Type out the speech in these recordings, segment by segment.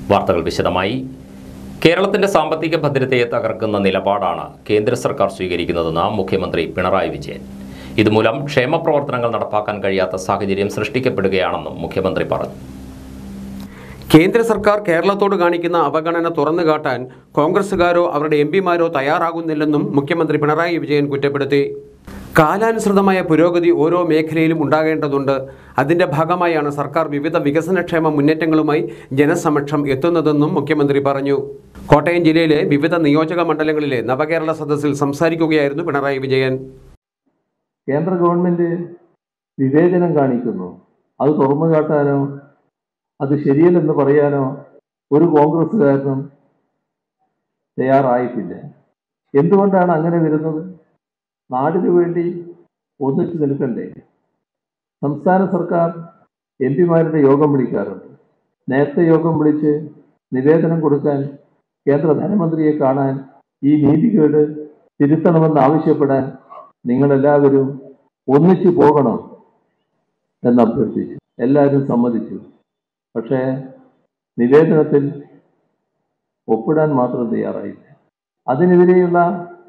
വാർത്തകൾ വിശദമായി കേരളത്തിന്റെ സാമ്പത്തിക ഭദ്രതയെ തകർക്കുന്ന നിലപാടാണ് കേന്ദ്ര സർക്കാർ സ്വീകരിക്കുന്നതെന്ന് മുഖ്യമന്ത്രി പിണറായി വിജയൻ ഇതുമൂലം ക്ഷേമ പ്രവർത്തനങ്ങൾ നടപ്പാക്കാൻ കഴിയാത്ത സാഹചര്യം സൃഷ്ടിക്കപ്പെടുകയാണെന്നും മുഖ്യമന്ത്രി പറഞ്ഞു കേന്ദ്ര സർക്കാർ കേരളത്തോട് കാണിക്കുന്ന അവഗണന തുറന്നു കാട്ടാൻ കോൺഗ്രസുകാരോ അവരുടെ എം പിമാരോ തയ്യാറാകുന്നില്ലെന്നും മുഖ്യമന്ത്രി പിണറായി വിജയൻ കുറ്റപ്പെടുത്തി കാലാനുസൃതമായ പുരോഗതി ഓരോ മേഖലയിലും ഉണ്ടാകേണ്ടതുണ്ട് അതിന്റെ ഭാഗമായാണ് സർക്കാർ വിവിധ വികസനക്ഷേമ മുന്നേറ്റങ്ങളുമായി ജനസമക്ഷം എത്തുന്നതെന്നും മുഖ്യമന്ത്രി പറഞ്ഞു കോട്ടയം ജില്ലയിലെ വിവിധ നിയോജക മണ്ഡലങ്ങളിലെ നവകേരള സദസ്സിൽ സംസാരിക്കുകയായിരുന്നു പിണറായി വിജയൻ കേന്ദ്ര ഗവൺമെന്റ് വിവേചനം കാണിക്കുന്നു അത് തുറന്നു കാട്ടാനോ അത് ശരിയല്ലെന്ന് പറയാനോ ഒരു കോൺഗ്രസ്സുകാരനും തയ്യാറായിട്ടില്ല എന്തുകൊണ്ടാണ് അങ്ങനെ വരുന്നത് നാടിനു വേണ്ടി ഒന്നിച്ചു നിൽക്കണ്ടേ സംസ്ഥാന സർക്കാർ എം പിമാരുടെ യോഗം വിളിക്കാറുണ്ട് നേരത്തെ യോഗം വിളിച്ച് നിവേദനം കൊടുക്കാൻ കേന്ദ്ര ധനമന്ത്രിയെ കാണാൻ ഈ നീതികേട് തിരുത്തണമെന്ന് ആവശ്യപ്പെടാൻ നിങ്ങളെല്ലാവരും ഒന്നിച്ചു പോകണം എന്ന് അഭ്യർത്ഥിച്ചു എല്ലാവരും സമ്മതിച്ചു പക്ഷേ നിവേദനത്തിൽ ഒപ്പിടാൻ മാത്രം തയ്യാറായില്ല അതിനെതിരെയുള്ള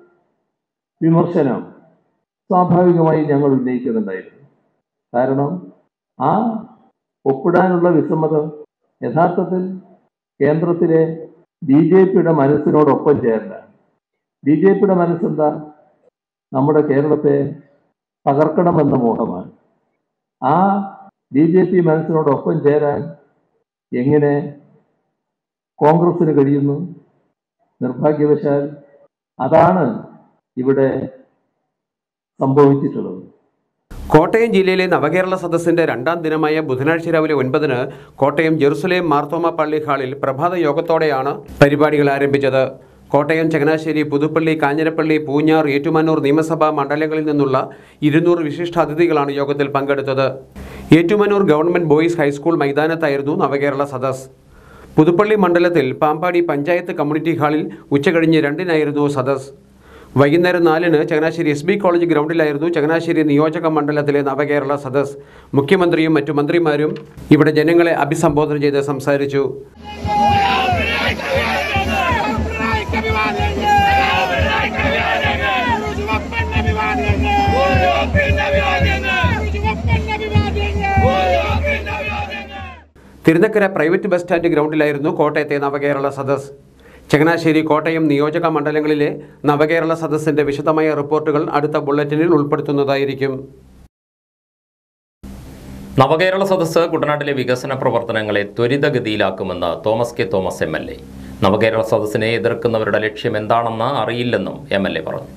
വിമർശനം സ്വാഭാവികമായി ഞങ്ങൾ ഉന്നയിക്കുന്നുണ്ടായിരുന്നു കാരണം ആ ഒപ്പിടാനുള്ള വിസമ്മതം യഥാർത്ഥത്തിൽ കേന്ദ്രത്തിലെ ബി ജെ പിയുടെ മനസ്സിനോടൊപ്പം ചേരല ബി ജെ പിയുടെ മനസ്സെന്താ നമ്മുടെ കേരളത്തെ തകർക്കണമെന്ന മോഹമാണ് ആ ബി ജെ പി മനസ്സിനോടൊപ്പം ചേരാൻ എങ്ങനെ കോൺഗ്രസിന് കഴിയുന്നു നിർഭാഗ്യവശാൽ അതാണ് ഇവിടെ സംഭവിച്ചിട്ടുള്ളത് കോട്ടയം ജില്ലയിലെ നവകേരള സദസ്സിന്റെ രണ്ടാം ദിനമായ ബുധനാഴ്ച രാവിലെ ഒൻപതിന് കോട്ടയം ജെറുസലേം മാർത്തോമ പള്ളി ഹാളിൽ പ്രഭാത യോഗത്തോടെയാണ് പരിപാടികൾ ആരംഭിച്ചത് കോട്ടയം ചങ്ങനാശ്ശേരി പുതുപ്പള്ളി കാഞ്ഞിരപ്പള്ളി പൂഞ്ഞാർ ഏറ്റുമാനൂർ നിയമസഭാ മണ്ഡലങ്ങളിൽ നിന്നുള്ള ഇരുന്നൂറ് വിശിഷ്ടാതിഥികളാണ് യോഗത്തിൽ പങ്കെടുത്തത് ഏറ്റുമാനൂർ ഗവൺമെന്റ് ബോയ്സ് ഹൈസ്കൂൾ മൈതാനത്തായിരുന്നു നവകേരള സദസ് പുതുപ്പള്ളി മണ്ഡലത്തിൽ പാമ്പാടി പഞ്ചായത്ത് കമ്മ്യൂണിറ്റി ഹാളിൽ ഉച്ചകഴിഞ്ഞ് രണ്ടിനായിരുന്നു സദസ് വൈകുന്നേരം നാലിന് ചങ്ങനാശ്ശേരി എസ് ബി കോളേജ് ഗ്രൗണ്ടിലായിരുന്നു ചങ്ങനാശ്ശേരി നിയോജക മണ്ഡലത്തിലെ നവകേരള സദസ് മുഖ്യമന്ത്രിയും മറ്റു മന്ത്രിമാരും ഇവിടെ ജനങ്ങളെ അഭിസംബോധന ചെയ്ത് സംസാരിച്ചു തിരുനക്കര പ്രൈവറ്റ് ബസ് സ്റ്റാൻഡ് ഗ്രൗണ്ടിലായിരുന്നു കോട്ടയത്തെ നവകേരള സദസ് ചങ്ങനാശ്ശേരി കോട്ടയം നിയോജക മണ്ഡലങ്ങളിലെ നവകേരള സദസ്സിന്റെ വിശദമായ റിപ്പോർട്ടുകൾ അടുത്ത ബുള്ളറ്റിനിൽ ഉൾപ്പെടുത്തുന്നതായിരിക്കും നവകേരള സദസ്സ് കുട്ടനാട്ടിലെ വികസന പ്രവർത്തനങ്ങളെ ത്വരിതഗതിയിലാക്കുമെന്ന് Thomas K Thomas M L A Navakerala സദസ്സിനെ എതിർക്കുന്നവരുടെ ലക്ഷ്യം എന്താണെന്ന് അറിയില്ലെന്നും എം എൽ എ പറഞ്ഞു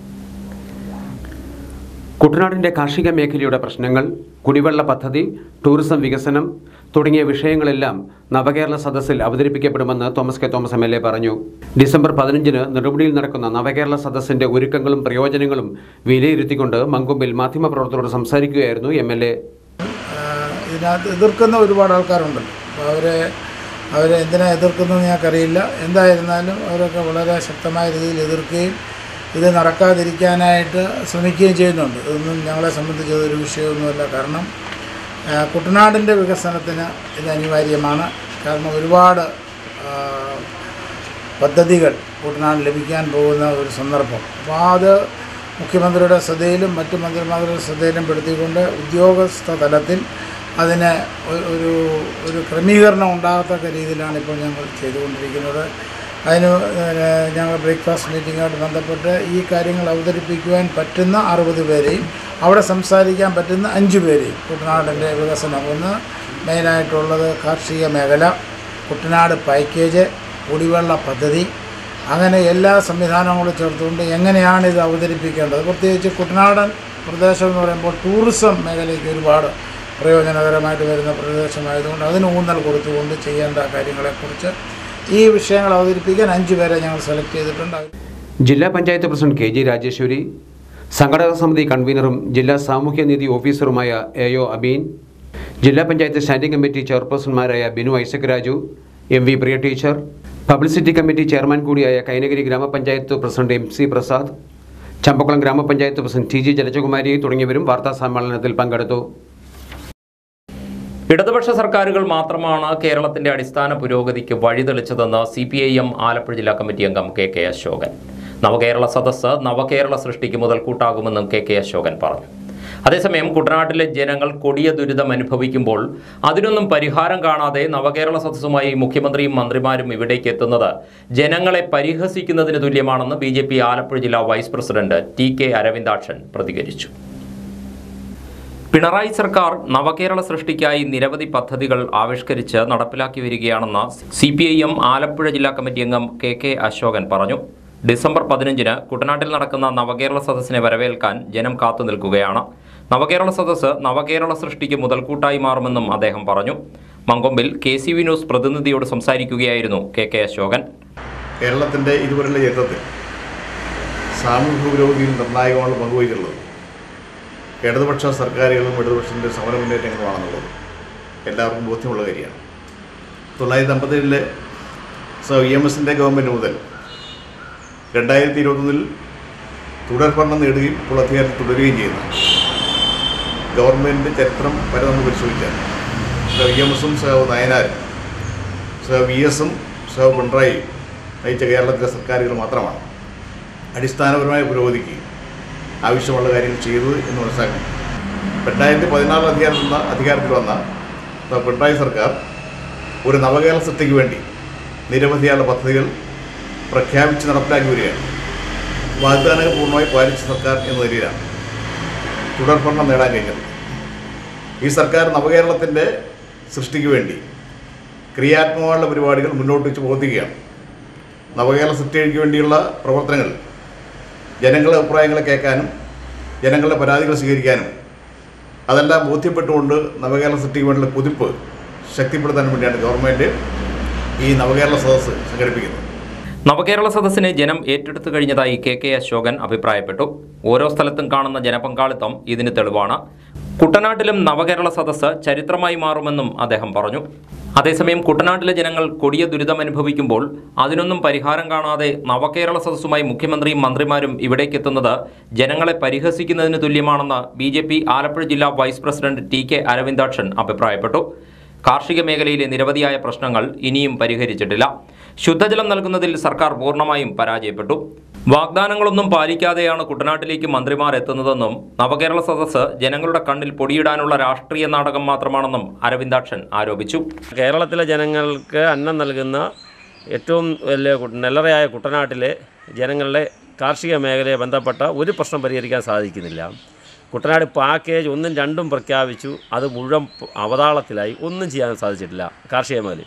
കുട്ടനാടിന്റെ കാർഷിക മേഖലയുടെ പ്രശ്നങ്ങൾ കുടിവെള്ള പദ്ധതി ടൂറിസം വികസനം തുടങ്ങിയ വിഷയങ്ങളെല്ലാം നവകേരള സദസ്സിൽ അവതരിപ്പിക്കപ്പെടുമെന്ന് Thomas K Thomas M L A പറഞ്ഞു ഡിസംബർ പതിനഞ്ചിന് നെടുമുടിയിൽ നടക്കുന്ന നവകേരള സദസ്സിന്റെ ഒരുക്കങ്ങളും പ്രയോജനങ്ങളും വിലയിരുത്തിക്കൊണ്ട് മങ്കൊമ്പിൽ മാധ്യമപ്രവർത്തകരോട് സംസാരിക്കുകയായിരുന്നു എം എൽ എ ആഹ് ഇതിനകത്ത് എതിർക്കുന്ന ഒരുപാട് ആൾക്കാരുണ്ടല്ലോ അപ്പോൾ അവരെ അവരെ എന്തിനാ എതിർക്കുന്നതെന്ന് ഞങ്ങൾക്കറിയില്ല എന്തായിരുന്നാലും അവരൊക്കെ വളരെ ശക്തമായ രീതിയിൽ എതിർക്കുകയും ഇത് നടക്കാതിരിക്കാനായിട്ട് ശ്രമിക്കുകയും ചെയ്യുന്നുണ്ട് ഇതൊന്നും ഞങ്ങളെ സംബന്ധിച്ച് ഒരു വിഷയമൊന്നുമല്ല കാരണം ആഹ് കുട്ടനാടിൻ്റെ വികസനത്തിന് ഇത് അനിവാര്യമാണ് കാരണം ഒരുപാട് ആഹ് പദ്ധതികൾ കുട്ടനാട് ലഭിക്കാൻ പോകുന്ന ഒരു സന്ദർഭം അപ്പോൾ അത് മുഖ്യമന്ത്രിയുടെ ശ്രദ്ധയിലും മറ്റു മന്ത്രിമാരുടെ ശ്രദ്ധയിലും പെടുത്തിക്കൊണ്ട് ഉദ്യോഗസ്ഥ തലത്തിൽ അതിന് ഒ- ഒരു ഒരു ക്രമീകരണം ഉണ്ടാകത്തക്ക രീതിയിലാണ് ഇപ്പോൾ ഞങ്ങൾ ചെയ്തുകൊണ്ടിരിക്കുന്നത് അതിന് ഏഹ് ഞങ്ങൾ ബ്രേക്ക്ഫാസ്റ്റ് മീറ്റിങ്ങുമായിട്ട് ബന്ധപ്പെട്ട് ഈ കാര്യങ്ങൾ അവതരിപ്പിക്കുവാൻ പറ്റുന്ന അറുപത് പേരെയും അവിടെ സംസാരിക്കാൻ പറ്റുന്ന അഞ്ച് പേരെയും കുട്ടനാടിൻ്റെ വികസനം ഒന്ന് മെയിനായിട്ടുള്ളത് കാർഷിക മേഖല കുട്ടനാട് പാക്കേജ് കുടിവെള്ള പദ്ധതി അങ്ങനെ എല്ലാ സംവിധാനങ്ങളും ചേർത്തുകൊണ്ട് എങ്ങനെയാണ് ഇത് അവതരിപ്പിക്കേണ്ടത് പ്രത്യേകിച്ച് കുട്ടനാടൻ പ്രദേശം എന്ന് പറയുമ്പോൾ ടൂറിസം മേഖലയ്ക്ക് ഒരുപാട് പ്രയോജനകരമായിട്ട് വരുന്ന പ്രദേശമായതുകൊണ്ട് അതിന് ഊന്നൽ കൊടുത്തുകൊണ്ട് ചെയ്യേണ്ട കാര്യങ്ങളെക്കുറിച്ച് ഈ വിഷയങ്ങൾ അവതരിപ്പിക്കാൻ അഞ്ച് പേരെ ഞങ്ങൾ സെലക്ട് ചെയ്തിട്ടുണ്ട് അവർ ജില്ലാ panchayat president K G Rajeshwari സംഘടക സമിതി കൺവീനറും ജില്ലാ സാമൂഹ്യനീതി ഓഫീസറുമായ എ ഒ അബീൻ ജില്ലാ പഞ്ചായത്ത് സ്റ്റാൻഡിംഗ് കമ്മിറ്റി ചെയർപേഴ്സൺമാരായ Binu Isaac Raju M V Priya teacher publicity committee chairman കൂടിയായ കൈനഗിരി ഗ്രാമപഞ്ചായത്ത് president M C Prasad Champakulam ഗ്രാമപഞ്ചായത്ത് പ്രസിഡന്റ് ടി ജി ജലജകുമാരി തുടങ്ങിയവരും വാർത്താ സമ്മേളനത്തിൽ പങ്കെടുത്തു ഇടതുപക്ഷ സർക്കാരുകൾ മാത്രമാണ് കേരളത്തിന്റെ അടിസ്ഥാന പുരോഗതിക്ക് വഴിതെളിച്ചതെന്ന് C P I M Alappuzha ജില്ലാ കമ്മിറ്റി അംഗം കെ കെ അശോകൻ നവകേരള സദസ്സ് നവകേരള സൃഷ്ടിക്ക് മുതൽക്കൂട്ടാകുമെന്നും കെ കെ അശോകൻ പറഞ്ഞു അതേസമയം കുട്ടനാട്ടിലെ ജനങ്ങൾ കൊടിയ ദുരിതം അനുഭവിക്കുമ്പോൾ അതിനൊന്നും പരിഹാരം കാണാതെ നവകേരള സദസ്സുമായി മുഖ്യമന്ത്രിയും മന്ത്രിമാരും ഇവിടേക്ക് എത്തുന്നത് ജനങ്ങളെ പരിഹസിക്കുന്നതിന് തുല്യമാണെന്ന് ബി ജെ പി ആലപ്പുഴ ജില്ലാ vice president T K Aravindakshan പ്രതികരിച്ചു പിണറായി സർക്കാർ നവകേരള സൃഷ്ടിക്കായി നിരവധി പദ്ധതികൾ ആവിഷ്കരിച്ച് നടപ്പിലാക്കി വരികയാണെന്ന് C P I M Alappuzha ജില്ലാ കമ്മിറ്റി അംഗം കെ കെ അശോകൻ പറഞ്ഞു ഡിസംബർ പതിനഞ്ചിന് കുട്ടനാട്ടിൽ നടക്കുന്ന നവകേരള സദസ്സിനെ വരവേൽക്കാൻ ജനം കാത്തു നിൽക്കുകയാണ് നവകേരള സദസ്സ് നവകേരള സൃഷ്ടിക്ക് മുതൽക്കൂട്ടായി മാറുമെന്നും അദ്ദേഹം പറഞ്ഞു മങ്കൊമ്പിൽ കെ സി വി ന്യൂസ് പ്രതിനിധിയോട് സംസാരിക്കുകയായിരുന്നു കെ കെ അശോകൻ കേരളത്തിൻ്റെ ഇതുവരെയുള്ള ചരിത്രത്തിൽ സാമൂഹിക പുരോഗതിയിൽ നിർണായകമാണ് പങ്കുവഹിച്ചിട്ടുള്ളത് ഇടതുപക്ഷ സർക്കാരുകളും ഇടതുപക്ഷത്തിൻ്റെ സമര മുന്നേറ്റങ്ങളുമാണെന്നുള്ളത് എല്ലാവർക്കും ബോധ്യമുള്ള കാര്യമാണ് തൊള്ളായിരത്തി അമ്പത്തേഴിലെ സ ഇ എം എസിൻ്റെ ഗവൺമെൻറ് മുതൽ രണ്ടായിരത്തി ഇരുപത്തൊന്നിൽ തുടർഭരണം നേടുകയും ഇപ്പോൾ അധികാരത്തിൽ തുടരുകയും ചെയ്യുന്ന ഗവൺമെൻറ് ചരിത്രം വരെ നമ്മൾ പരിശോധിച്ചാൽ സ ഇ എം എസും സ നയനാരും സ വി എസും സ പിണറായി നയിച്ച കേരളത്തിലെ സർക്കാരുകൾ മാത്രമാണ് അടിസ്ഥാനപരമായ പുരോഗതിക്ക് ആവശ്യമുള്ള കാര്യങ്ങൾ ചെയ്തത് എന്ന് മനസ്സിലാക്കണം രണ്ടായിരത്തി പതിനാറിൽ അധികാരത്തിൽ വന്ന അധികാരത്തിൽ വന്ന സ പിണറായി സർക്കാർ ഒരു നവകേരള സൃഷ്ടിക്ക് വേണ്ടി നിരവധിയായ പദ്ധതികൾ പ്രഖ്യാപിച്ച് നടപ്പിലാക്കി വരികയാണ് വാഗ്ദാനങ്ങൾ പൂർണ്ണമായി പാലിച്ച സർക്കാർ എന്ന നിലയിലാണ് തുടർഭരണം നേടാൻ കഴിഞ്ഞത് ഈ സർക്കാർ നവകേരളത്തിൻ്റെ സൃഷ്ടിക്ക് വേണ്ടി ക്രിയാത്മകമായുള്ള പരിപാടികൾ മുന്നോട്ട് വെച്ച് പ്രവർത്തിക്കുകയാണ് നവകേരള സൃഷ്ടിക്ക് വേണ്ടിയുള്ള പ്രവർത്തനങ്ങൾ ജനങ്ങളുടെ അഭിപ്രായങ്ങളെ കേൾക്കാനും ജനങ്ങളുടെ പരാതികൾ സ്വീകരിക്കാനും അതെല്ലാം ബോധ്യപ്പെട്ടുകൊണ്ട് നവകേരള സൃഷ്ടിക്ക് വേണ്ടിയുള്ള കുതിപ്പ് ശക്തിപ്പെടുത്താൻ വേണ്ടിയാണ് ഗവൺമെൻറ് ഈ നവകേരള സദസ്സ് സംഘടിപ്പിക്കുന്നത് നവകേരള സദസ്സിനെ ജനം ഏറ്റെടുത്തു കഴിഞ്ഞതായി കെ കെ അശോകൻ അഭിപ്രായപ്പെട്ടു ഓരോ സ്ഥലത്തും കാണുന്ന ജനപങ്കാളിത്തം ഇതിന് തെളിവാണ് കുട്ടനാട്ടിലും നവകേരള സദസ്സ് ചരിത്രമായി മാറുമെന്നും അദ്ദേഹം പറഞ്ഞു അതേസമയം കുട്ടനാട്ടിലെ ജനങ്ങൾ കൊടിയ ദുരിതം അനുഭവിക്കുമ്പോൾ അതിനൊന്നും പരിഹാരം കാണാതെ നവകേരള സദസ്സുമായി മുഖ്യമന്ത്രിയും മന്ത്രിമാരും ഇവിടേക്കെത്തുന്നത് ജനങ്ങളെ പരിഹസിക്കുന്നതിന് തുല്യമാണെന്ന് ബി ആലപ്പുഴ ജില്ലാ vice president T K Aravindakshan അഭിപ്രായപ്പെട്ടു കാർഷിക മേഖലയിലെ നിരവധിയായ പ്രശ്നങ്ങൾ ഇനിയും പരിഹരിച്ചിട്ടില്ല ശുദ്ധജലം നൽകുന്നതിൽ സർക്കാർ പൂർണ്ണമായും പരാജയപ്പെട്ടു വാഗ്ദാനങ്ങളൊന്നും പാലിക്കാതെയാണ് കുട്ടനാട്ടിലേക്ക് മന്ത്രിമാർ എത്തുന്നതെന്നും നവകേരള സദസ്സ് ജനങ്ങളുടെ കണ്ണിൽ പൊടിയിടാനുള്ള രാഷ്ട്രീയ നാടകം മാത്രമാണെന്നും അരവിന്ദാക്ഷൻ ആരോപിച്ചു കേരളത്തിലെ ജനങ്ങൾക്ക് അന്നം നൽകുന്ന ഏറ്റവും വലിയ കു- നെല്ലറയായ കുട്ടനാട്ടിലെ ജനങ്ങളുടെ കാർഷിക മേഖലയെ ബന്ധപ്പെട്ട ഒരു പ്രശ്നം പരിഹരിക്കാൻ സാധിക്കുന്നില്ല കുട്ടനാട് പാക്കേജ് ഒന്നും രണ്ടും പ്രഖ്യാപിച്ചു അത് മുഴുവൻ പ- അവതാളത്തിലായി ഒന്നും ചെയ്യാൻ സാധിച്ചിട്ടില്ല കാർഷിക മേഖലയിൽ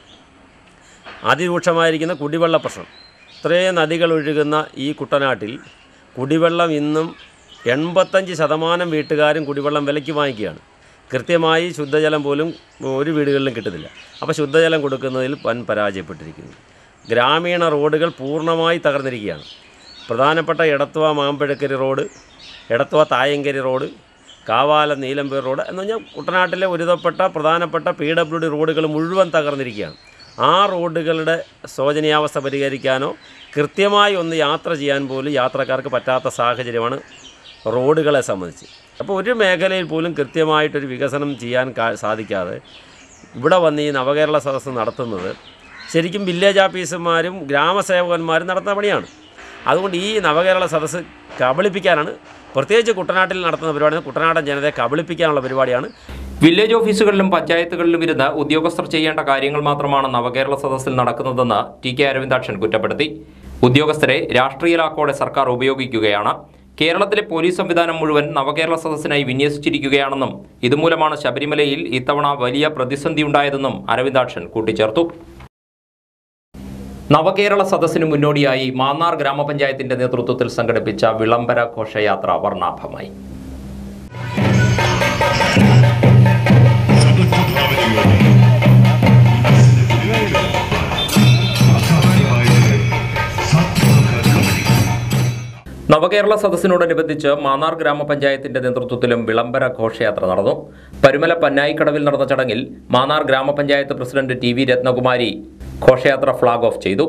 അതിരൂക്ഷമായിരിക്കുന്ന കുടിവെള്ള പ്രശ്നം ഇത്രയും നദികൾ ഒഴുകുന്ന ഈ കുട്ടനാട്ടിൽ കുടിവെള്ളം ഇന്നും എൺപത്തഞ്ച് ശതമാനം വീട്ടുകാരും കുടിവെള്ളം വിലയ്ക്ക് വാങ്ങിക്കുകയാണ് കൃത്യമായി ശുദ്ധജലം പോലും ഒരു വീടുകളിലും കിട്ടുന്നില്ല അപ്പോൾ ശുദ്ധജലം കൊടുക്കുന്നതിൽ വൻ പരാജയപ്പെട്ടിരിക്കുന്നു ഗ്രാമീണ റോഡുകൾ പൂർണ്ണമായി തകർന്നിരിക്കുകയാണ് പ്രധാനപ്പെട്ട Edathua Mampuzhakary road Edathua Thayankary road Kavalam Neelamper road എന്ന് പറഞ്ഞാൽ കുട്ടനാട്ടിലെ ഒരുതപ്പെട്ട പ്രധാനപ്പെട്ട പി ഡബ്ല്യു ഡി റോഡുകൾ മുഴുവൻ തകർന്നിരിക്കുകയാണ് ആ റോഡുകളുടെ ശോചനീയാവസ്ഥ പരിഹരിക്കാനോ കൃത്യമായി ഒന്ന് യാത്ര ചെയ്യാൻ പോലും യാത്രക്കാർക്ക് പറ്റാത്ത സാഹചര്യമാണ് റോഡുകളെ സംബന്ധിച്ച് അപ്പോൾ ഒരു മേഖലയിൽ പോലും കൃത്യമായിട്ടൊരു വികസനം ചെയ്യാൻ കാ- സാധിക്കാതെ ഇവിടെ വന്ന് ഈ നവകേരള സദസ്സ് നടത്തുന്നത് ശരിക്കും വില്ലേജ് ഓഫീസർമാരും ഗ്രാമസേവകന്മാരും നടത്തുന്ന പണിയാണ് അതുകൊണ്ട് ഈ നവകേരള സദസ്സ് കബളിപ്പിക്കാനാണ് പ്രത്യേകിച്ച് കുട്ടനാട്ടിൽ നടത്തുന്ന പരിപാടി കുട്ടനാടൻ ജനതയെ കബളിപ്പിക്കാനുള്ള പരിപാടിയാണ് വില്ലേജ് ഓഫീസുകളിലും പഞ്ചായത്തുകളിലും ഇരുന്ന് ഉദ്യോഗസ്ഥർ ചെയ്യേണ്ട കാര്യങ്ങൾ മാത്രമാണ് നവകേരള സദസ്സിൽ നടക്കുന്നതെന്ന് ടി കെ അരവിന്ദാക്ഷൻ കുറ്റപ്പെടുത്തി ഉദ്യോഗസ്ഥരെ രാഷ്ട്രീയലാക്കോടെ സർക്കാർ ഉപയോഗിക്കുകയാണ് കേരളത്തിലെ പോലീസ് സംവിധാനം മുഴുവൻ നവകേരള സദസ്സിനായി വിന്യസിച്ചിരിക്കുകയാണെന്നും ഇതുമൂലമാണ് ശബരിമലയിൽ ഇത്തവണ വലിയ പ്രതിസന്ധി ഉണ്ടായതെന്നും അരവിന്ദാക്ഷൻ കൂട്ടിച്ചേർത്തു നവകേരള സദസ്സിന് മുന്നോടിയായി മാന്നാർ ഗ്രാമപഞ്ചായത്തിന്റെ നേതൃത്വത്തിൽ സംഘടിപ്പിച്ച വിളംബര ഘോഷയാത്ര വർണ്ണാഭമായി നവകേരള സദസ്സിനോടനുബന്ധിച്ച് മാന്നാർ ഗ്രാമപഞ്ചായത്തിന്റെ നേതൃത്വത്തിലും വിളംബര ഘോഷയാത്ര നടന്നു പരുമല പന്നായിക്കടവിൽ നടന്ന ചടങ്ങിൽ മാന്നാർ ഗ്രാമപഞ്ചായത്ത് പ്രസിഡന്റ് ടി വി രത്നകുമാരി ഘോഷയാത്ര ഫ്ളാഗ് ഓഫ് ചെയ്തു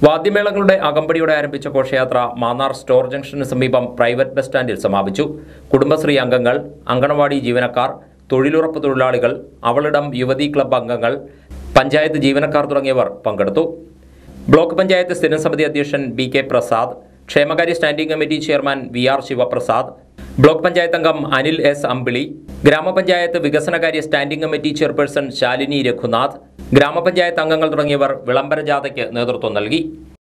വാദ്യമേളങ്ങളുടെ അകമ്പടിയോടെ ആരംഭിച്ച ഘോഷയാത്ര മാന്നാർ സ്റ്റോർ ജംഗ്ഷന് സമീപം പ്രൈവറ്റ് ബസ് സ്റ്റാൻഡിൽ സമാപിച്ചു കുടുംബശ്രീ അംഗങ്ങൾ അങ്കണവാടി ജീവനക്കാർ തൊഴിലുറപ്പ് തൊഴിലാളികൾ അവളിടം യുവതീ ക്ലബ്ബ് അംഗങ്ങൾ പഞ്ചായത്ത് ജീവനക്കാർ തുടങ്ങിയവർ പങ്കെടുത്തു ബ്ലോക്ക് പഞ്ചായത്ത് സ്ഥിരം സമിതി അധ്യക്ഷൻ ബി കെ പ്രസാദ് ക്ഷേമകാര്യ standing committee chairman V R Sivaprasad block panchayat അംഗം അനിൽ എസ് അമ്പിളി ഗ്രാമപഞ്ചായത്ത് വികസനകാര്യ standing committee chairperson Shalini Raghunath ഗ്രാമപഞ്ചായത്ത് അംഗങ്ങൾ തുടങ്ങിയവർ വിളംബര ജാഥയ്ക്ക് നേതൃത്വം നൽകി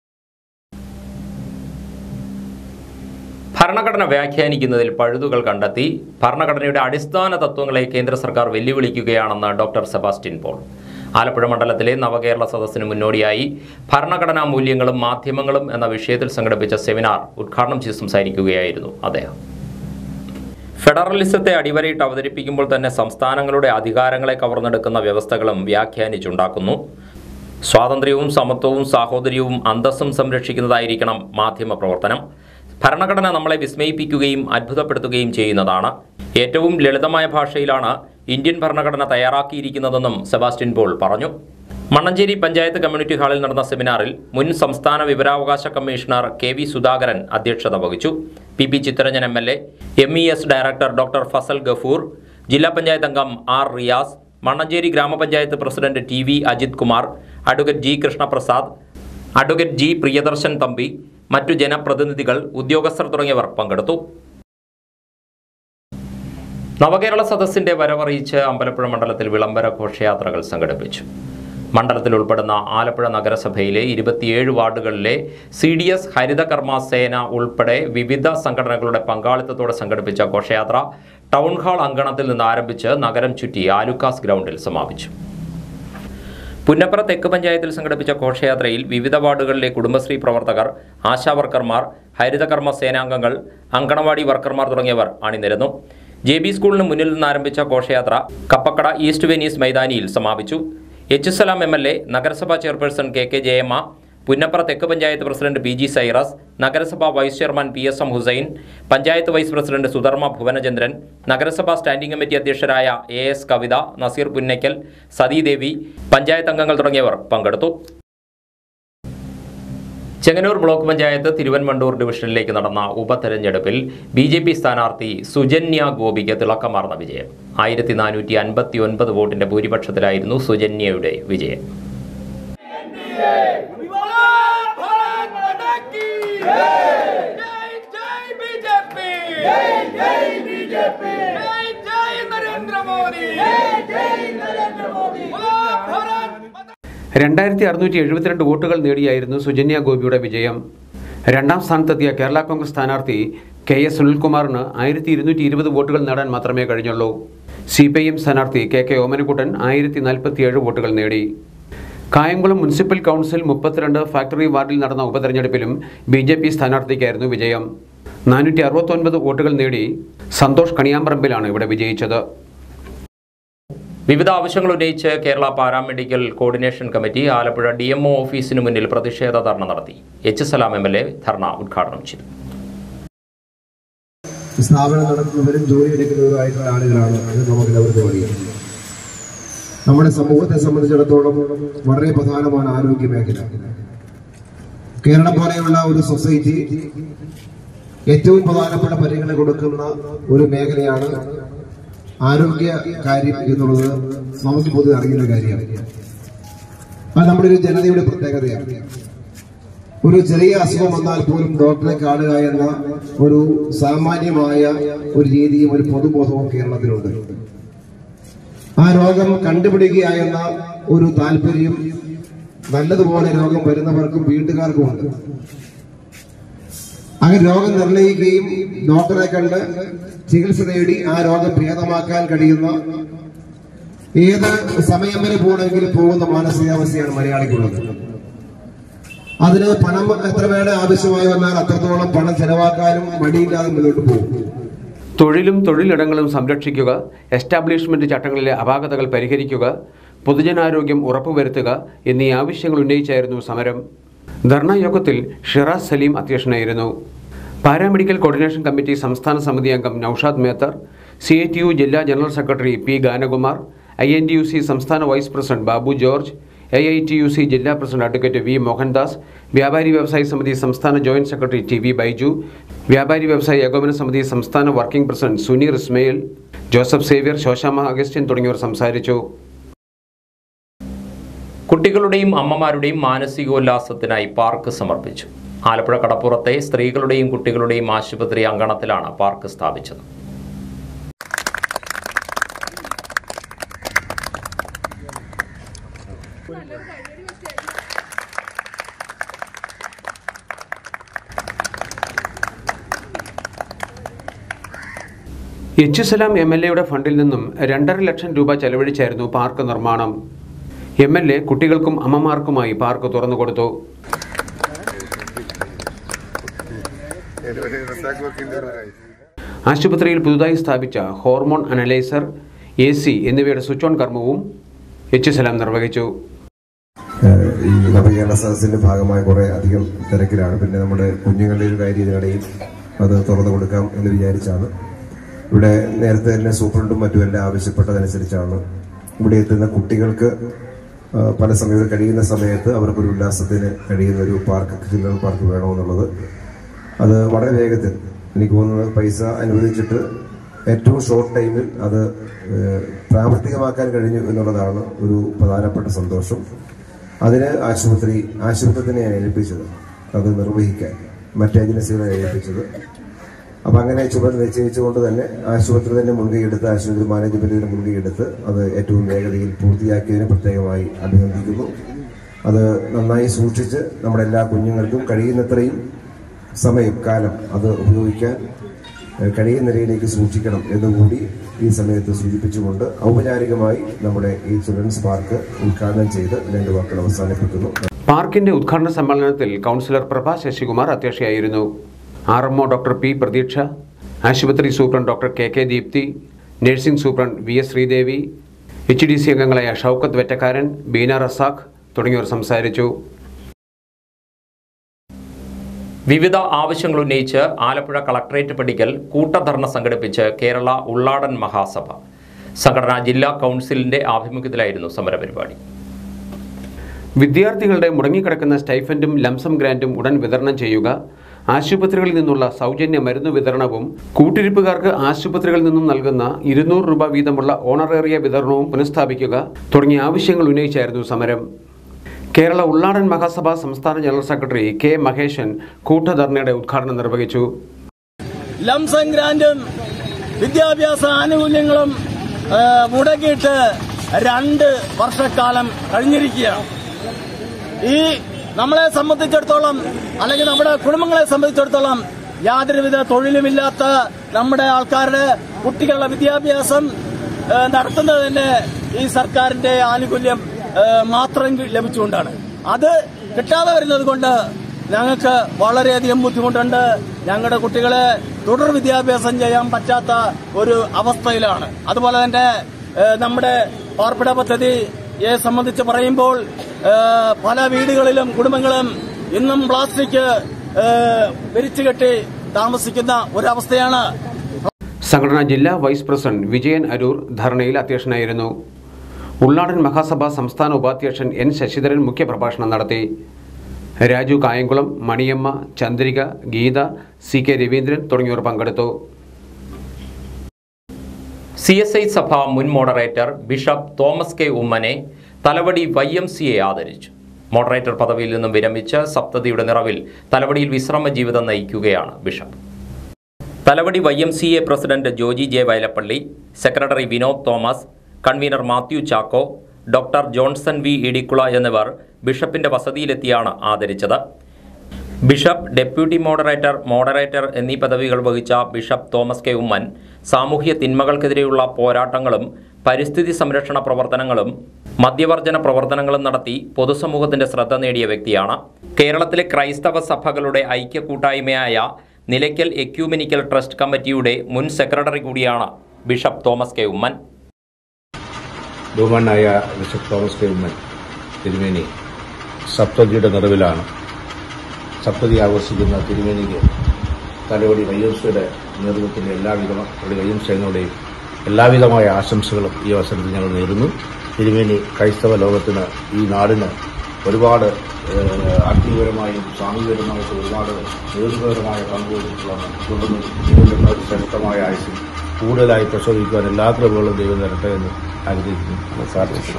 ഭരണഘടന വ്യാഖ്യാനിക്കുന്നതിൽ പഴുതുകൾ കണ്ടെത്തി ഭരണഘടനയുടെ അടിസ്ഥാന തത്വങ്ങളെ കേന്ദ്ര സർക്കാർ വെല്ലുവിളിക്കുകയാണെന്ന് ഡോക്ടർ സെബാസ്റ്റ്യൻ പോൾ ആലപ്പുഴ മണ്ഡലത്തിലെ നവകേരള സദസ്സിന് മുന്നോടിയായി ഭരണഘടനാ മൂല്യങ്ങളും മാധ്യമങ്ങളും എന്ന വിഷയത്തിൽ സംഘടിപ്പിച്ച സെമിനാർ ഉദ്ഘാടനം ചെയ്ത് സംസാരിക്കുകയായിരുന്നു അദ്ദേഹം ഫെഡറലിസത്തെ അടിവരയിട്ട് അവതരിപ്പിക്കുമ്പോൾ തന്നെ സംസ്ഥാനങ്ങളുടെ അധികാരങ്ങളെ കവർന്നെടുക്കുന്ന വ്യവസ്ഥകളും വ്യാഖ്യാനിച്ചുണ്ടാക്കുന്നു സ്വാതന്ത്ര്യവും സമത്വവും സാഹോദര്യവും അന്തസ്സും സംരക്ഷിക്കുന്നതായിരിക്കണം മാധ്യമ പ്രവർത്തനം ഭരണഘടന നമ്മളെ വിസ്മയിപ്പിക്കുകയും അത്ഭുതപ്പെടുത്തുകയും ചെയ്യുന്നതാണ് ഏറ്റവും ലളിതമായ ഭാഷയിലാണ് ഇന്ത്യൻ ഭരണഘടന തയ്യാറാക്കിയിരിക്കുന്നതെന്നും സെബാസ്റ്റ്യൻ പോൾ പറഞ്ഞു മണ്ണഞ്ചേരി പഞ്ചായത്ത് കമ്മ്യൂണിറ്റി ഹാളിൽ നടന്ന സെമിനാറിൽ മുൻ സംസ്ഥാന വിവരാവകാശ കമ്മീഷണർ കെ വി സുധാകരൻ അധ്യക്ഷത വഹിച്ചു P P Chittaranjan M L A M E S director doctor Fazal Gafoor ജില്ലാ പഞ്ചായത്ത് അംഗം ആർ റിയാസ് മണ്ണഞ്ചേരി ഗ്രാമപഞ്ചായത്ത് president T V Ajith Kumar advocate G Krishnaprasad advocate G Priyadarshan Thampi മറ്റു ജനപ്രതിനിധികൾ ഉദ്യോഗസ്ഥർ തുടങ്ങിയവർ പങ്കെടുത്തു നവകേരള സദസ്സിന്റെ വരവറിയിച്ച് അമ്പലപ്പുഴ മണ്ഡലത്തിൽ വിളംബര ഘോഷയാത്രകൾ സംഘടിപ്പിച്ചു മണ്ഡലത്തിൽ ഉൾപ്പെടുന്ന ആലപ്പുഴ നഗരസഭയിലെ ഇരുപത്തിയേഴ് വാർഡുകളിലെ C D S Haritha Karma Sena ഉൾപ്പെടെ വിവിധ സംഘടനകളുടെ പങ്കാളിത്തത്തോടെ സംഘടിപ്പിച്ച ഘോഷയാത്ര ടൗൺ ഹാൾ അങ്കണത്തിൽ നിന്ന് ആരംഭിച്ച് നഗരം ചുറ്റി ആലുക്കാസ് ഗ്രൗണ്ടിൽ സമാപിച്ചു പുന്നപ്ര തെക്ക് പഞ്ചായത്തിൽ സംഘടിപ്പിച്ച ഘോഷയാത്രയിൽ വിവിധ വാർഡുകളിലെ കുടുംബശ്രീ പ്രവർത്തകർ ആശാവർക്കർമാർ ഹരിതകർമ്മ സേനാംഗങ്ങൾ അങ്കണവാടി വർക്കർമാർ തുടങ്ങിയവർ അണിനിരന്നു ജെ ബി സ്കൂളിന് മുന്നിൽ നിന്ന് ആരംഭിച്ച ഘോഷയാത്ര കപ്പക്കട ഈസ്റ്റ് വെനീസ് മൈതാനിയിൽ സമാപിച്ചു H Salam M L A നഗരസഭാ chairperson K K Jayamma Punnapra തെക്ക് panchayat president P G Cyrus നഗരസഭാ vice chairman P S M Hussain panchayat vice president Sudharma Bhuvanachandran നഗരസഭാ സ്റ്റാൻഡിംഗ് കമ്മിറ്റി അധ്യക്ഷരായ എ എസ് കവിത നസീർ പുന്നയ്ക്കൽ സതീദേവി പഞ്ചായത്ത് അംഗങ്ങൾ തുടങ്ങിയവർ പങ്കെടുത്തു ചെങ്ങന്നൂർ ബ്ലോക്ക് പഞ്ചായത്ത് തിരുവൻവണ്ടൂർ ഡിവിഷനിലേക്ക് നടന്ന ഉപതെരഞ്ഞെടുപ്പിൽ ബി ജെ പി സ്ഥാനാർത്ഥി സുജന്യ ഗോപിക്ക് തിളക്കമാർന്ന വിജയം ആയിരത്തി നാനൂറ്റി അൻപത്തി ഒൻപത് വോട്ടിന്റെ ഭൂരിപക്ഷത്തിലായിരുന്നു സുജന്യയുടെ വിജയം भारत माता की जय जय बीजेपी जय जय बीजेपी जय जय नरेंद्र मोदी जय जय नरेंद्र मोदी भारत माता രണ്ടായിരത്തി അറുന്നൂറ്റി എഴുപത്തിരണ്ട് വോട്ടുകൾ നേടിയായിരുന്നു സുജന്യ ഗോപിയുടെ വിജയം രണ്ടാം സ്ഥാനത്തെത്തിയ കേരള കോൺഗ്രസ് സ്ഥാനാർത്ഥി കെ എസ് സുനിൽകുമാറിന് ആയിരത്തി ഇരുന്നൂറ്റി ഇരുപത് വോട്ടുകൾ നേടാൻ മാത്രമേ കഴിഞ്ഞുള്ളൂ സി പി ഐ എം സ്ഥാനാർത്ഥി കെ കെ ഓമനക്കുട്ടൻ ആയിരത്തി നാൽപ്പത്തിയേഴ് വോട്ടുകൾ നേടി കായംകുളം മുനിസിപ്പൽ കൗൺസിൽ മുപ്പത്തിരണ്ട് ഫാക്ടറി വാർഡിൽ നടന്ന ഉപതെരഞ്ഞെടുപ്പിലും ബി ജെ പി സ്ഥാനാർത്ഥിക്കായിരുന്നു വിജയം നാനൂറ്റി അറുപത്തൊൻപത് വോട്ടുകൾ നേടി സന്തോഷ് കണിയാമ്പറമ്പിലാണ് ഇവിടെ വിജയിച്ചത് വിവിധ ആവശ്യങ്ങൾ ഉന്നയിച്ച് Kerala paramedical coordination committee Alappuzha D M O ഓഫീസിന് മുന്നിൽ പ്രതിഷേധ ധർണ നടത്തി H Salam M L A dharna ഉദ്ഘാടനം ചെയ്തു സ്ഥാപനം നടത്തുന്നവരും ജോലി എടുക്കുന്നവരുമായിട്ടുള്ള ആളുകളാണ് അത് നമുക്ക് എല്ലാവർക്കും അറിയാം നമ്മുടെ സമൂഹത്തെ സംബന്ധിച്ചിടത്തോളം വളരെ പ്രധാനമാണ് ആരോഗ്യ മേഖല കേരളം പോലെയുള്ള ഒരു സൊസൈറ്റി ഏറ്റവും പ്രധാനപ്പെട്ട പരിഗണന കൊടുക്കുന്ന ഒരു മേഖലയാണ് ആരോഗ്യ കാര്യം എന്നുള്ളത് നമുക്ക് പൊതുവെ അറിയുന്ന കാര്യമാണ് അത് നമ്മുടെ ഒരു ജനതയുടെ പ്രത്യേകതയാണ് ഒരു ചെറിയ അസുഖം വന്നാൽ പോലും ഡോക്ടറെ കാണുക എന്ന ഒരു സാമാന്യമായ ഒരു രീതിയും ഒരു പൊതുബോധവും കേരളത്തിലുണ്ട് ആ രോഗം കണ്ടുപിടിക്കുക ഒരു താല്പര്യം നല്ലതുപോലെ രോഗം വരുന്നവർക്കും വീട്ടുകാർക്കും ഉണ്ട് അങ്ങനെ രോഗം നിർണയിക്കുകയും ഡോക്ടറെ കണ്ട് ചികിത്സ നേടി ആ രോഗം ഭേദമാക്കാൻ കഴിയുന്ന ഏത് സമയം വരെ പോകണമെങ്കിലും പോകുന്ന മാനസികാവസ്ഥയാണ് മലയാളിക്കുള്ളത് അതിന് പണം എത്ര വേണേ ആവശ്യമായി വന്നാൽ അത്രത്തോളം പണം ചെലവാക്കാനും മടിയില്ലാതെ മുന്നോട്ട് പോകും തൊഴിലും തൊഴിലിടങ്ങളും സംരക്ഷിക്കുക എസ്റ്റാബ്ലിഷ്മെന്റ് ചട്ടങ്ങളിലെ അപാകതകൾ പരിഹരിക്കുക പൊതുജനാരോഗ്യം ഉറപ്പുവരുത്തുക എന്നീ ആവശ്യങ്ങൾ ഉന്നയിച്ചായിരുന്നു സമരം ധർണാ യോഗത്തിൽ ഷിറാസ് സലീം അധ്യക്ഷനായിരുന്നു പാരാമെഡിക്കൽ കോർഡിനേഷൻ കമ്മിറ്റി സംസ്ഥാന സമിതി അംഗം Noushad Methar C T U ജില്ലാ general secretary P Ganakumar I N T U C സംസ്ഥാന vice president Babu George A I T U C ജില്ലാ പ്രസിഡന്റ് അഡ്വക്കേറ്റ് വി മോഹൻദാസ് വ്യാപാരി വ്യവസായി സമിതി സംസ്ഥാന joint secretary T V Baiju വ്യാപാരി വ്യവസായി ഏകോപന സമിതി സംസ്ഥാന വർക്കിംഗ് പ്രസിഡന്റ് സുനീർ ഇസ്മയിൽ ജോസഫ് സേവ്യർ ശോശാമ അഗസ്റ്റിൻ തുടങ്ങിയവർ സംസാരിച്ചു കുട്ടികളുടെയും അമ്മമാരുടെയും മാനസികോല്ലാസത്തിനായി പാർക്ക് സമർപ്പിച്ചു ആലപ്പുഴ കടപ്പുറത്തെ സ്ത്രീകളുടെയും കുട്ടികളുടെയും ആശുപത്രി അങ്കണത്തിലാണ് പാർക്ക് സ്ഥാപിച്ചത് എച്ച് സലാം എം എൽ എയുടെ ഫണ്ടിൽ നിന്നും രണ്ടര ലക്ഷം രൂപ ചെലവഴിച്ചായിരുന്നു പാർക്ക് നിർമ്മാണം എം എൽ എ കുട്ടികൾക്കും അമ്മമാർക്കുമായി പാർക്ക് തുറന്നുകൊടുത്തു ആശുപത്രിയിൽ പുതുതായി സ്ഥാപിച്ച ഹോർമോൺ അനലൈസർ എ സി എന്നിവയുടെ സ്വിച്ച് ഓൺ കർമ്മവും എച്ച് സലാം നിർവഹിച്ചു ഏഹ് ഈ നവകേരള സദസ്സിന്റെ ഭാഗമായ കുറെ അധികം തിരക്കിലാണ് പിന്നെ നമ്മുടെ കുഞ്ഞുങ്ങളുടെ ഒരു കാര്യം ഇതിനിടയിൽ അത് തുറന്നു കൊടുക്കാം എന്ന് വിചാരിച്ചാണ് ഇവിടെ നേരത്തെ തന്നെ സൂപ്രണ്ടും മറ്റുമെല്ലാം ആവശ്യപ്പെട്ടതനുസരിച്ചാണ് ഇവിടെ എത്തുന്ന കുട്ടികൾക്ക് ആ, പല സമയത്ത് കഴിയുന്ന സമയത്ത് അവർക്കൊരു ഉല്ലാസത്തിന് കഴിയുന്ന ഒരു പാർക്ക് ചിൽഡ്രൻ പാർക്ക് വേണമെന്നുള്ളത് അത് വളരെ വേഗത്തിൽ എനിക്ക് തോന്നുന്നത് പൈസ അനുവദിച്ചിട്ട് ഏറ്റവും ഷോർട്ട് ടൈമിൽ അത് ഏഹ്, പ്രാവർത്തികമാക്കാൻ കഴിഞ്ഞു എന്നുള്ളതാണ് ഒരു പ്രധാനപ്പെട്ട സന്തോഷം അതിന് ആശുപത്രി ആശുപത്രി തന്നെയാണ് ഏൽപ്പിച്ചത് അത് നിർവഹിക്കാൻ മറ്റ് ഏജൻസികളെ ഏൽപ്പിച്ചത് അപ്പൊ അങ്ങനെ ചുമതല നിശ്ചയിച്ചുകൊണ്ട് തന്നെ ആശുപത്രി തന്നെ മുൻകൈയെടുത്ത് ആശുപത്രി മാനേജ്മെന്റിന് മുൻകൈയെടുത്ത് അത് ഏറ്റവും വേഗതയിൽ പൂർത്തിയാക്കിയതിന് പ്രത്യേകമായി അഭിനന്ദിക്കുന്നു അത് നന്നായി സൂക്ഷിച്ച് നമ്മുടെ എല്ലാ കുഞ്ഞുങ്ങൾക്കും കഴിയുന്നത്രയും സമയം കാലം അത് ഉപയോഗിക്കാൻ ഏഹ്, കഴിയുന്ന നിലയിലേക്ക് സൂക്ഷിക്കണം എന്നുകൂടി ഈ സമയത്ത് സൂചിപ്പിച്ചുകൊണ്ട് ഔപചാരികമായി നമ്മുടെ ഈ ചിൽഡ്രൻസ് പാർക്ക് ഉദ്ഘാടനം ചെയ്ത് രണ്ട് വാക്കുകൾ അവസാനിപ്പിക്കുന്നു പാർക്കിന്റെ ഉദ്ഘാടന സമ്മേളനത്തിൽ കൗൺസിലർ പ്രഭ ശശികുമാർ അധ്യക്ഷയായിരുന്നു R M O doctor P Pratheeksha ആശുപത്രി superintendent doctor K K Deepthi nursing superintendent V S Sreedevi H D C അംഗങ്ങളായ ഷൌക്കത്ത് വെറ്റക്കാരൻ ബീന റസാഖ് തുടങ്ങിയവർ സംസാരിച്ചു വിവിധ ആവശ്യങ്ങൾ ഉന്നയിച്ച് ആലപ്പുഴ കളക്ടറേറ്റ് പടിക്കൽ കൂട്ടധർണ സംഘടിപ്പിച്ച് കേരള ഉള്ളാടൻ മഹാസഭ സംഘടനാ ജില്ലാ കൗൺസിലിന്റെ ആഭിമുഖ്യത്തിലായിരുന്നു സമരപരിപാടി വിദ്യാർത്ഥികളുടെ മുടങ്ങിക്കിടക്കുന്ന സ്റ്റൈഫൻഡും ലംസം ഗ്രാൻറ്റും ഉടൻ വിതരണം ചെയ്യുക ആശുപത്രികളിൽ നിന്നുള്ള സൗജന്യ മരുന്ന് വിതരണവും കൂട്ടിരിപ്പുകാർക്ക് ആശുപത്രികളിൽ നിന്നും നൽകുന്ന ഇരുന്നൂറ് രൂപ വീതമുള്ള ഓണറേറിയ വിതരണവും പുനഃസ്ഥാപിക്കുക തുടങ്ങിയ ആവശ്യങ്ങൾ ഉന്നയിച്ചായിരുന്നു സമരം കേരള ഉള്ളാടൻ മഹാസഭ സംസ്ഥാന ജനറൽ സെക്രട്ടറി കെ മഹേശൻ കൂട്ടധർണയുടെ ഉദ്ഘാടനം നിർവഹിച്ചു ലംസം ഗ്രാൻറ്റും വിദ്യാഭ്യാസ ആനുകൂല്യങ്ങളും ആ, മുടക്കിയിട്ട് രണ്ട് വർഷക്കാലം കഴിഞ്ഞിരിക്കുകയാണ് ഈ നമ്മളെ സംബന്ധിച്ചിടത്തോളം അല്ലെങ്കിൽ നമ്മുടെ കുടുംബങ്ങളെ സംബന്ധിച്ചിടത്തോളം യാതൊരുവിധ തൊഴിലുമില്ലാത്ത നമ്മുടെ ആൾക്കാരുടെ കുട്ടികളുടെ വിദ്യാഭ്യാസം ആ, നടത്തുന്നതിന് ഈ സർക്കാരിന്റെ ആനുകൂല്യം ആ, മാത്രം കി- ലഭിച്ചുകൊണ്ടാണ് അത് കിട്ടാതെ വരുന്നത് കൊണ്ട് ഞങ്ങൾക്ക് വളരെയധികം ബുദ്ധിമുട്ടുണ്ട് ഞങ്ങളുടെ കുട്ടികളെ തുടർ വിദ്യാഭ്യാസം ചെയ്യാൻ പറ്റാത്ത ഒരു അവസ്ഥയിലാണ് അതുപോലെ തന്നെ ഏഹ്, നമ്മുടെ പാർപ്പിട പദ്ധതിയെ സംബന്ധിച്ച് പറയുമ്പോൾ ഏഹ്, പല വീടുകളിലും കുടുംബങ്ങളും ഇന്നും പ്ലാസ്റ്റിക് ഏഹ്, വിരിച്ചുകെട്ടി താമസിക്കുന്ന ഒരവസ്ഥയാണ് സംഘടനാ ജില്ലാ വൈസ് പ്രസിഡന്റ് വിജയൻ അരൂർ ധർണയിൽ അധ്യക്ഷനായിരുന്നു ഉള്ളാടൻ മഹാസഭ സംസ്ഥാന ഉപാധ്യക്ഷൻ എൻ ശശിധരൻ മുഖ്യപ്രഭാഷണം നടത്തി രാജു കായംകുളം മണിയമ്മ ചന്ദ്രിക ഗീത സി കെ രവീന്ദ്രൻ തുടങ്ങിയവർ പങ്കെടുത്തു സി എസ് ഐ സഭ മുൻ മോഡറേറ്റർ ബിഷപ്പ് തോമസ് കെ ഉമ്മനെ Thalavady Y M C A ആദരിച്ചു മോഡറേറ്റർ പദവിയിൽ നിന്നും വിരമിച്ച് സപ്തതിയുടെ നിറവിൽ തലവടിയിൽ വിശ്രമ ജീവിതം നയിക്കുകയാണ് bishop Thalavady Y M C A president Joji J Vayalappally secretary Vinod Thomas convener Mathew Chacko doctor Johnson V Idikkula എന്നിവർ ബിഷപ്പിന്റെ വസതിയിലെത്തിയാണ് ആദരിച്ചത് ബിഷപ്പ് ഡെപ്യൂട്ടി മോഡറേറ്റർ മോഡറേറ്റർ എന്നീ പദവികൾ വഹിച്ച ബിഷപ്പ് തോമസ് കെ ഉമ്മൻ സാമൂഹ്യ തിന്മകൾക്കെതിരെയുള്ള പോരാട്ടങ്ങളും പരിസ്ഥിതി സംരക്ഷണ പ്രവർത്തനങ്ങളും മദ്യവർജന പ്രവർത്തനങ്ങളും നടത്തി പൊതുസമൂഹത്തിന്റെ ശ്രദ്ധ നേടിയ വ്യക്തിയാണ് കേരളത്തിലെ ക്രൈസ്തവ സഭകളുടെ ഐക്യ കൂട്ടായ്മയായ നിലയ്ക്കൽ എക്യൂമിനിക്കൽ ട്രസ്റ്റ് കമ്മിറ്റിയുടെ മുൻ സെക്രട്ടറി കൂടിയാണ് ബിഷപ്പ് തോമസ് കെ ഉമ്മൻ ബഹുമാനായ ബിഷപ്പ് തോമസ് കെ ഉമ്മൻ തിരുമേനി സപ്തതിയുടെ നിറവിലാണ് സപ്തതി ആഘോഷിക്കുന്ന തിരുമേനിക്ക് തലവടി വൈഎംസിയുടെ നേതൃത്വത്തിലെ എല്ലാവിധ തലവടി വൈഎംസി എന്നോടെയും എല്ലാവിധമായ ആശംസകളും ഈ അവസരത്തിൽ ഞങ്ങൾ നേരുന്നു തിരുമേനി ക്രൈസ്തവ ലോകത്തിന് ഈ നാടിന് ഒരുപാട് ഏഹ്, ആത്മീയപരമായും സാമൂഹികപരമായിട്ട് ഒരുപാട് ദീർഘപരമായ പങ്കുവഹിച്ചിട്ടുള്ളതാണ് തുടർന്ന് ജീവിതത്തിലുള്ള ഒരു ശ്രേഷ്ഠമായ ആയുസിൽ കൂടുതലായി പ്രസവിക്കുവാൻ എല്ലാ കൃപകളും ദൈവം തരട്ടെ എന്ന് ആഗ്രഹിക്കുന്നു പ്രാർത്ഥിക്കുന്നു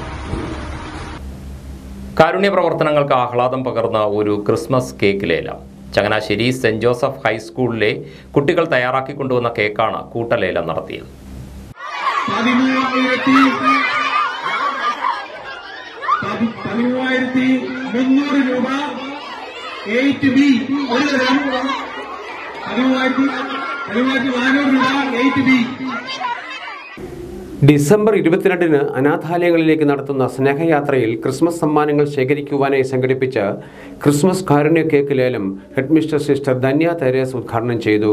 കാരുണ്യ പ്രവർത്തനങ്ങൾക്ക് ആഹ്ലാദം പകർന്ന ഒരു ക്രിസ്മസ് കേക്ക് ലേലം ചങ്ങനാശ്ശേരി സെന്റ് ജോസഫ് ഹൈസ്കൂളിലെ കുട്ടികൾ തയ്യാറാക്കിക്കൊണ്ടുവന്ന കേക്കാണ് കൂട്ടലേലം നടത്തിയത് പതിമൂവായിരത്തി പതി- പതിമൂവായിരത്തി മുന്നൂറ് രൂപ എയ്റ്റ് ബി ഒരു തരം പതിമൂവായിരത്തി പതിമൂവായിരത്തി നാനൂറ് രൂപ എയ്റ്റ് ബി ഡിസംബർ ഇരുപത്തിരണ്ടിന് അനാഥാലയങ്ങളിലേക്ക് നടത്തുന്ന സ്നേഹയാത്രയിൽ ക്രിസ്മസ് സമ്മാനങ്ങൾ ശേഖരിക്കുവാനായി സംഘടിപ്പിച്ച ക്രിസ്മസ് കാരുണ്യ കേക്ക് ലേലം ഹെഡ്മിസ്റ്റർ സിസ്റ്റർ ധന്യ തെരേസ് ഉദ്ഘാടനം ചെയ്തു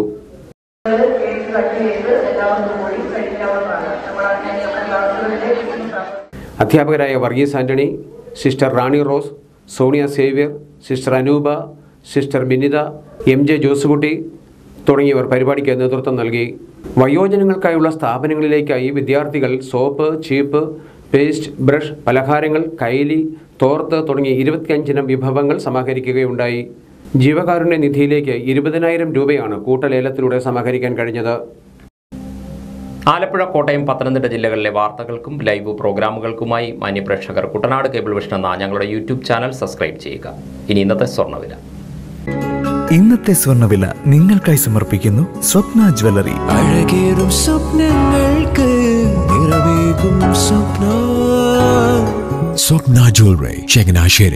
അധ്യാപകരായ Varghese Antony sister Rani Rose Sonia Xavier sister Anupa sister Binitha M J Josukutty തുടങ്ങിയവർ പരിപാടിക്ക് നേതൃത്വം നൽകി വയോജനങ്ങൾക്കായുള്ള സ്ഥാപനങ്ങളിലേക്കായി വിദ്യാർത്ഥികൾ സോപ്പ് ചീപ്പ് പേസ്റ്റ് ബ്രഷ് പലഹാരങ്ങൾ കൈലി തോർത്ത് തുടങ്ങിയ ഇരുപത്തിയഞ്ചിനം വിഭവങ്ങൾ സമാഹരിക്കുകയുണ്ടായി ജീവകാരുണ്യ നിധിയിലേക്ക് ഇരുപതിനായിരം രൂപയാണ് കൂട്ടലേലത്തിലൂടെ സമാഹരിക്കാൻ കഴിഞ്ഞത് ആലപ്പുഴ കോട്ടയം പത്തനംതിട്ട ജില്ലകളിലെ വാർത്തകൾക്കും ലൈവ് പ്രോഗ്രാമുകൾക്കുമായി മാന്യപ്രേക്ഷകർ കുട്ടനാട് കേബിൾ വിഷൻ എന്ന ഞങ്ങളുടെ യൂട്യൂബ് ചാനൽ സബ്സ്ക്രൈബ് ചെയ്യുക ഇനി ഇന്നത്തെ സ്വർണ്ണവില ഇന്നത്തെ സ്വർണ്ണവില നിങ്ങൾക്കായി സമർപ്പിക്കുന്നു സ്വപ്ന ജ്വല്ലറി അഴകേറും സ്വപ്നങ്ങൾക്ക് നിറവേകും സ്വപ്ന സ്വപ്ന ജ്വല്ലറി ചങ്ങനാശ്ശേരി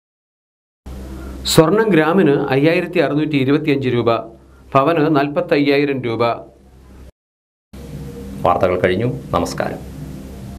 സ്വർണം ഗ്രാമിന് അയ്യായിരത്തി അറുന്നൂറ്റി ഇരുപത്തിയഞ്ച് രൂപ പവന് നാൽപ്പത്തി അയ്യായിരം രൂപ വാർത്തകൾ കഴിഞ്ഞു നമസ്കാരം